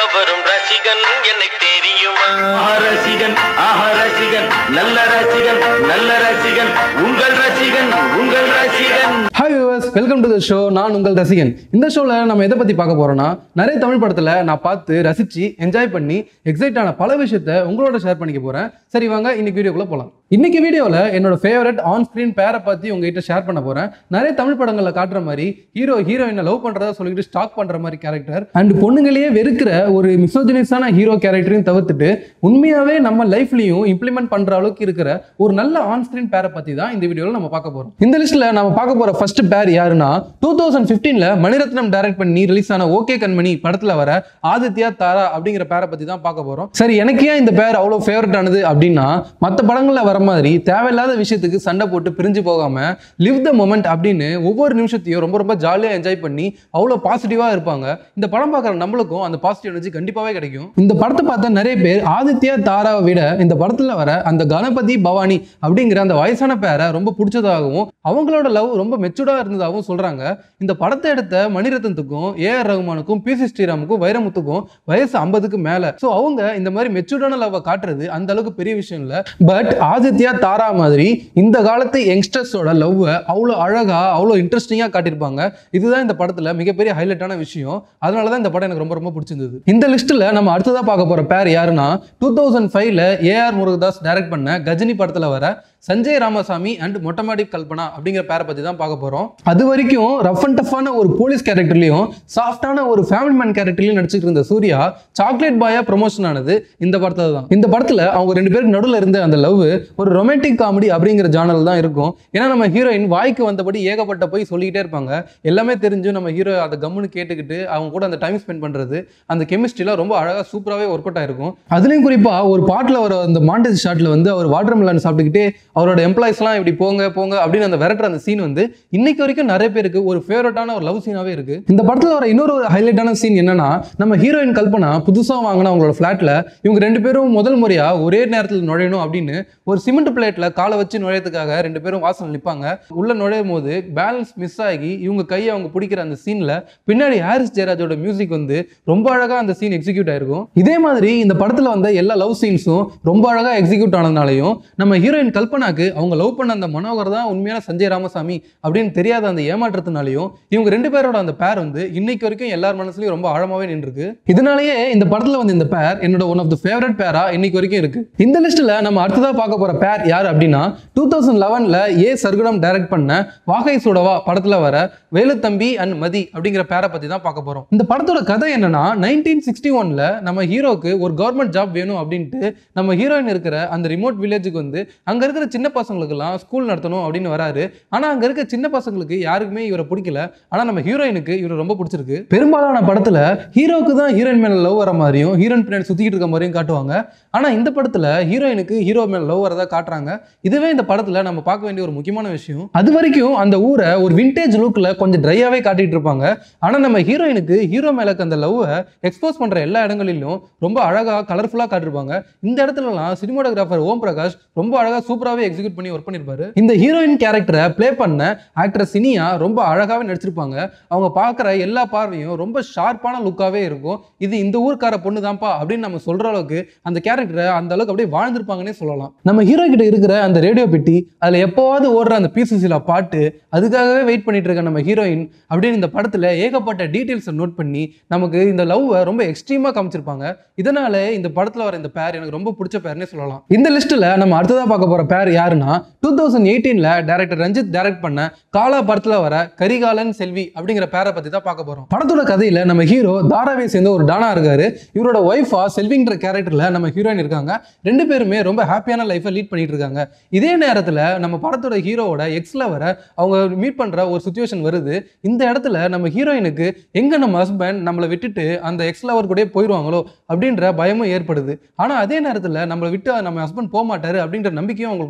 வரும் ரசிகன் என்னை தெரியுமா ஆஹா ரசிகன் ஆஹா ரசிகன் நல்ல ரசிகன் நல்ல ரசிகன் உங்கள் ரசிகன் உங்கள் ரசிகன் hi viewers welcome to the show நான் உங்கள் ரசிகன் இந்த ஷோவில் நம்ம எதை பற்றி பார்க்க போறோம்னா நிறைய தமிழ் படத்தில் நான் பார்த்து ரசித்து என்ஜாய் பண்ணி எக்ஸைட் ஆன பல விஷயத்த உங்களோட ஷேர் பண்ணிக்க போகிறேன் சரி வாங்க இன்னைக்கு வீடியோக்குள்ளே போகலாம் இன்னைக்கு வீடியோவில் என்னோட ஃபேவரட் ஆன் ஸ்க்ரீன் பேரை பற்றி உங்ககிட்ட ஷேர் பண்ண போகிறேன் நிறைய தமிழ் படங்களில் காட்டுற மாதிரி ஹீரோ ஹீரோயினை லவ் பண்ணுறதா சொல்லிட்டு ஸ்டாக் பண்ணுற மாதிரி கேரக்டர் அண்ட் பொண்ணுங்களையே வெறுக்கிற ஒரு மிசோஜினிஸான ஹீரோ கேரக்டரையும் தவிர்த்துட்டு உண்மையாகவே நம்ம லைஃப்லையும் இம்ப்ளிமெண்ட் பண்ணுற அளவுக்கு இருக்கிற ஒரு நல்ல ஆன் ஸ்க்ரீன் பேரை பற்றி தான் இந்த வீடியோவில் நம்ம பார்க்க போகிறோம் இந்த லிஸ்ட்டில் நம்ம பார்க்க போகிற ஃபர்ஸ்ட் பேர் யாருன்னா டூ தௌசண்ட் ஃபிஃப்டீனில் மணிரத்னம் டைரக்ட் பண்ணி ரிலீஸ் ஆன ஓகே கண்மணி படத்தில் வர ஆதித்யா தாரா அப்படிங்கிற பேரை பற்றி தான் பார்க்க போகிறோம் சரி எனக்கு ஏன் இந்த பேர் அவ்வளோ ஃபேவரட் ஆனது அப்படின்னா மற்ற படங்களில் வர மாதிரி தேவையில்லாத விஷயத்துக்கு சண்டை போட்டு பிரிஞ்சு போகாம லிவ் த மொமெண்ட் அப்படின்னு ஒவ்வொரு நிமிஷத்தையும் ரொம்ப ரொம்ப ஜாலியாக என்ஜாய் பண்ணி அவ்வளோ பாசிட்டிவாக இருப்பாங்க இந்த படம் பார்க்குற நம்மளுக்கும் அந்த பாசிட்டிவ் எனர்ஜி கண்டிப்பாகவே கிடைக்கும் இந்த படத்தை பார்த்த நிறைய பேர் ஆதித்யா தாராவை விட இந்த படத்தில் வர அந்த கணபதி பவானி அப்படிங்கிற அந்த வயசான பேரை ரொம்ப பிடிச்சதாகவும் அவங்களோட லவ் ரொம்ப மெச்சூர்டாக இருந்ததாகவும் சொல்கிறாங்க இந்த படத்தை எடுத்த மணிரத்னத்துக்கும் ஏஆர் ரகுமானுக்கும் பி சி ஸ்ரீராமுக்கும் வைரமுத்துக்கும் வயசு ஐம்பதுக்கு மேலே ஸோ அவங்க இந்த மாதிரி மெச்சூர்டான லவ்வை காட்டுறது அந்த அளவுக்கு பெரிய விஷயம் இல்லை பட் ஆதித்யா தாரா மாதிரி இந்த காலத்து யங்ஸ்டர்ஸோட லவ்வை அவ்வளோ அழகா அவ்வளோ இன்ட்ரெஸ்டிங்காக காட்டியிருப்பாங்க இதுதான் இந்த படத்தில் மிகப்பெரிய ஹைலைட்டான விஷயம் அதனால தான் இந்த படம் எனக்கு ரொம்ப ரொம்ப பிடிச்சிருந்தது இந்த லிஸ்ட்டில் நம்ம அடுத்ததாக பார்க்க போகிற பேர் யாருன்னா டூ தௌசண்ட் ஃபைவ்ல ஏஆர் முருகதாஸ் டைரக்ட் பண்ண கஜினி படத்தில் வர சஞ்சய் ராமசாமி அண்ட் மொட்டமாடி கல்பனா அப்படிங்கிற பேரை பற்றி தான் பார்க்க போகிறோம் அது வரைக்கும் ரஃப் அண்ட் டஃப்பான ஒரு போலீஸ் கேரக்டர்லையும் சாஃப்டான ஒரு ஃபேமிலி மேன் கேரக்டர்லையும் நடிச்சிட்டு இருந்த சூர்யா சாக்லேட் பாயா ப்ரொமோஷன் ஆனது இந்த படத்தில் தான் இந்த படத்தில் அவங்க ரெண்டு பேருக்கு நடுவில் இருந்த அந்த லவ் ஒரு ரொமான்டிக் காமெடி அப்படிங்கிற ஜானல் தான் இருக்கும் ஏன்னா நம்ம ஹீரோயின் வாய்க்கு வந்தபடி ஏகப்பட்ட போய் சொல்லிக்கிட்டே இருப்பாங்க எல்லாமே தெரிஞ்சு நம்ம ஹீரோ அதை கம்முன்னு கேட்டுக்கிட்டு அவங்க கூட அந்த டைம் ஸ்பெண்ட் பண்ணுறது அந்த கெமிஸ்ட்ரிலாம் ரொம்ப அழகாக சூப்பராகவே ஒர்க் அவுட் ஆயிருக்கும் அதுலேயும் குறிப்பாக ஒரு பாட்டில் வர அந்த மாண்டேஜ் ஷாட்டில் வந்து அவர் வாட்டர் மிலான் சாப்பிட்டுக்கிட்டே அவரோட எம்ப்ளாயிஸ்லாம் இப்படி போங்க போங்க அப்படின்னு அந்த விரட்டுற அந்த சீன் வந்து இன்னைக்கு வரைக்கும் நிறைய பேருக்கு ஒரு ஃபேவரட்டான ஒரு லவ் சீனாவே இருக்கு இந்த படத்தில் வர இன்னொரு ஒரு ஹைலைட்டான சீன் என்னன்னா நம்ம ஹீரோயின் கல்பனா புதுசாக வாங்கின அவங்களோட ஃப்ளாட்டில் இவங்க ரெண்டு பேரும் முதல் முறையாக ஒரே நேரத்தில் நுழையணும் அப்படின்னு ஒரு சிமெண்ட் பிளேட்டில் காலை வச்சு நுழையத்துக்காக ரெண்டு பேரும் வாசல் நிற்பாங்க உள்ள நுழையும் போது பேலன்ஸ் மிஸ் ஆகி இவங்க கையை அவங்க பிடிக்கிற அந்த சீனில் பின்னாடி ஹாரிஸ் ஜெயராஜோட மியூசிக் வந்து ரொம்ப அழகாக அந்த சீன் எக்ஸிக்யூட் ஆயிருக்கும் இதே மாதிரி இந்த படத்தில் வந்த எல்லா லவ் சீன்ஸும் ரொம்ப அழகாக எக்ஸிக்யூட் ஆனதுனாலையும் நம்ம ஹீரோயின் கல்பனாக்கு அவங்க லவ் பண்ண அந்த மனோகர் தான் உண்மையான சஞ்சய் ராமசாமி அப்படின்னு தெரியாத அந்த ஏமாற்றத்தினாலையும் இவங்க ரெண்டு பேரோட அந்த பேர் வந்து இன்னைக்கு வரைக்கும் எல்லார் மனசுலயும் ரொம்ப ஆழமாவே நின்றுருக்கு இதனாலேயே இந்த படத்துல வந்து இந்த பேர் என்னோட ஒன் ஆஃப் த ஃபேவரட் பேரா இன்னைக்கு வரைக்கும் இருக்கு இந்த லிஸ்ட்ல நம்ம அடுத்ததா பார்க்க போற பேர் யார் அப்படின்னா டூ தௌசண்ட் லெவன்ல ஏ சர்க்குணம் டைரக்ட் பண்ண வாகை சுடவா படத்துல வர வேலுத்தம்பி அண்ட் மதி அப்படிங்கிற பேரை பத்தி தான் பார்க்க போறோம் இந்த படத்தோட கதை என்னன்னா நைன்டீன் சிக்ஸ்டி ஒன்ல நம்ம ஹீரோக்கு ஒரு கவர்மெண்ட் ஜாப் வேணும் அப்படின்ட்டு நம்ம ஹீரோயின் இருக்கிற அந்த ரிமோட் வில்லேஜுக்கு வந்து அங்க இருக்கிற சின்ன பசங்களுக்கெல்லாம் ஸ்கூல் நடத்தணும் அப்படின்னு வராரு ஆனா அங்க இருக்க சின்ன பசங்களுக்கு யாருக்குமே இவரை பிடிக்கல ஆனா நம்ம ஹீரோயினுக்கு இவரை ரொம்ப பிடிச்சிருக்கு பெரும்பாலான படத்துல ஹீரோக்கு தான் ஹீரோயின் மேல லவ் வர மாதிரியும் ஹீரோயின் பின்னாடி சுத்திக்கிட்டு இருக்க மாதிரியும் காட்டுவாங்க ஆனா இந்த படத்துல ஹீரோயினுக்கு ஹீரோ மேல லவ் வரதா காட்டுறாங்க இதுவே இந்த படத்துல நம்ம பார்க்க வேண்டிய ஒரு முக்கியமான விஷயம் அது வரைக்கும் அந்த ஊரை ஒரு விண்டேஜ் லுக்ல கொஞ்சம் ட்ரையாவே காட்டிட்டு இருப்பாங்க ஆனா நம்ம ஹீரோயினுக்கு ஹீரோ மேல இருக்க அந்த லவ்வை எக்ஸ்போஸ் பண்ற எல்லா இடங்களிலும் ரொம்ப அழகா கலர்ஃபுல்லா காட்டிருப்பாங்க இந்த இடத்துலலாம் சினிமாட்டோகிராஃபர் ஓம் பிரகாஷ் ரொம்ப அழகா சூப்பராகவே எக்ஸிக்யூட் பண்ணி ஒர்க் பண்ணியிருப்பாரு இந்த ஹீரோயின் கேரக்டரை ப்ளே பண்ண ஆக்டர் சினியா ரொம்ப அழகாவே நடிச்சிருப்பாங்க அவங்க பார்க்குற எல்லா பார்வையும் ரொம்ப ஷார்ப்பான லுக்காவே இருக்கும் இது இந்த ஊர்க்கார பொண்ணு தான்ப்பா அப்படின்னு நம்ம சொல்ற அளவுக்கு அந்த கேரக்டரை அந்த அளவுக்கு அப்படியே வாழ்ந்திருப்பாங்கன்னே சொல்லலாம் நம்ம ஹீரோ கிட்ட இருக்கிற அந்த ரேடியோ பெட்டி அதுல எப்போவாவது ஓடுற அந்த பீசுசில பாட்டு அதுக்காகவே வெயிட் பண்ணிட்டு இருக்க நம்ம ஹீரோயின் அப்படின்னு இந்த படத்துல ஏகப்பட்ட டீட்டெயில்ஸை நோட் பண்ணி நமக்கு இந்த லவ்வை ரொம்ப எக்ஸ்ட்ரீமா காமிச்சிருப்பாங்க இதனால இந்த படத்துல வர இந்த பேர் எனக்கு ரொம்ப பிடிச்ச பேர்னே சொல்லலாம் இந்த லிஸ்ட்ல நம்ம அடுத்ததா பார்க்க போற பேர் யாருன்னா டூ தௌசண்ட் எயிட்டீன்ல டேரக்டர் ரஞ்சித் டைரக்ட் பண்ண காலா படத்துல வர கரிகாலன் செல்வி அப்படிங்கிற பேரை பத்தி தான் பார்க்க போறோம் படத்தோட கதையில நம்ம ஹீரோ தாராவை சேர்ந்த ஒரு டானா இருக்காரு இவரோட ஒய்ஃபா செல்விங்கிற கேரக்டர்ல நம்ம ஹீரோயின் இருக்காங்க ரெண்டு பேருமே ரொம்ப ஹாப்பியான லைஃபை லீட் பண்ணிட்டு இருக்காங்க இதே நேரத்துல நம்ம படத்தோட ஹீரோவோட எக்ஸ்ல வர அவங்க மீட் பண்ற ஒரு சுச்சுவேஷன் வருது இந்த இடத்துல நம்ம ஹீரோயினுக்கு எங்க நம்ம ஹஸ்பண்ட் நம்மளை விட்டுட்டு அந்த எக்ஸ் லவர் கூட போயிடுவாங்களோ அப்படின்ற பயமும் ஏற்படுது ஆனா அதே நேரத்துல நம்மளை விட்டு நம்ம ஹஸ்பண்ட் போக மாட்டாரு அப்படின்ற நம்பிக்கையும் அவங்களுக்குள்ள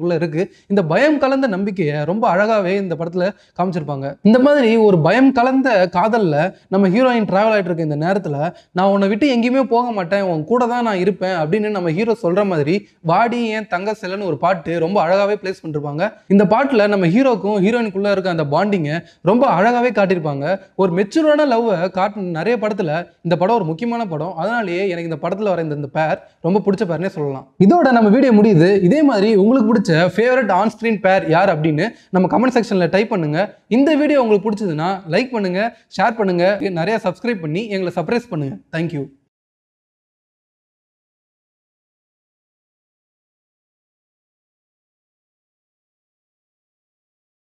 அவங்களுக்குள்ள இருக்கு இந்த பயம் கலந்த நம்பிக்கையை ரொம்ப அழகாவே இந்த படத்துல காமிச்சிருப்பாங்க இந்த மாதிரி ஒரு பயம் கலந்த காதல்ல நம்ம ஹீரோயின் டிராவல் ஆயிட்டு இருக்க இந்த நேரத்துல நான் உன்னை விட்டு எங்கேயுமே போக மாட்டேன் உன் கூட தான் நான் இருப்பேன் அப்படின்னு நம்ம ஹீரோ சொல்ற மாதிரி வாடி ஏன் தங்க செல்லன்னு ஒரு பாட்டு ரொம்ப அழகாவே பிளேஸ் பண்ணிருப்பாங்க இந்த பாட்டுல நம்ம ஹீரோக்கும் ஹீரோயினுக்குள்ள இருக்க அந்த பாண்டிங்கை ரொம்ப அழகாவே காட்டியிருப்பாங்க ஒரு மெச்சூரான லவ்வை காட்டு நிறைய படத்துல இந்த படம் ஒரு முக்கியமான படம் அதனாலேயே எனக்கு இந்த படத்துல வர இந்த இந்த பேர் ரொம்ப பிடிச்ச பேர்னே சொல்லலாம் இதோட நம்ம வீடியோ முடியுது இதே மாதிரி உங்களுக்கு பிடிச்ச ஃபேவரட் ஆன் ஸ்க்ரீன் பேர் யார் அப்படின்னு நம்ம கமெண்ட் செக்ஷன்ல டைப் பண்ணுங்க இந்த வீடியோ உங்களுக்கு பிடிச்சதுன்னா லைக் பண்ணுங்க ஷேர் பண்ணுங்க நிறைய சப்ஸ்கிரைப் பண்ணி எங்களை சர்ப்ரைஸ் பண்ணுங்க தேங்க்யூ